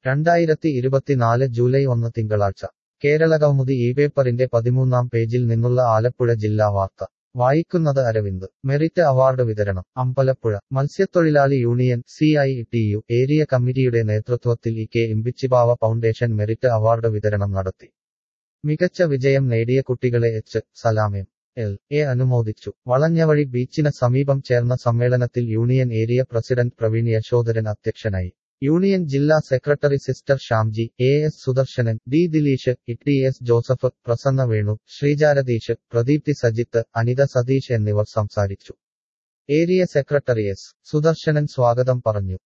രണ്ടായിരത്തി ഇരുപത്തിനാല് ജൂലൈ ഒന്ന് തിങ്കളാഴ്ച കേരളകൗമുദി ഈ പേപ്പറിന്റെ പതിമൂന്നാം പേജിൽ നിന്നുള്ള ആലപ്പുഴ ജില്ലാ വാർത്ത വായിക്കുന്നത് അരവിന്ദ് മെറിറ്റ് അവാർഡ് വിതരണം അമ്പലപ്പുഴ മത്സ്യത്തൊഴിലാളി union C I T U area കമ്മിറ്റിയുടെ നേതൃത്വത്തിൽ E K Imbichibava foundation merit award വിതരണം നടത്തി മികച്ച വിജയം നേടിയ കുട്ടികളെ എച്ച് സലാമയം എൽ എ അനുമോദിച്ചു വളഞ്ഞവഴി ബീച്ചിന് സമീപം ചേർന്ന സമ്മേളനത്തിൽ union area president Praveen Yashodharan അധ്യക്ഷനായി യൂണിയൻ ജില്ലാ secretary sister Shamji A S Sudarshanan D Dileesh E S Joseph Prasanna Venu Sreejaratheesh Pradeepthi Sajith Anitha Satheesh എന്നിവർ സംസാരിച്ചു ഏരിയ സെക്രട്ടറി എസ് സുദർശനൻ സ്വാഗതം പറഞ്ഞു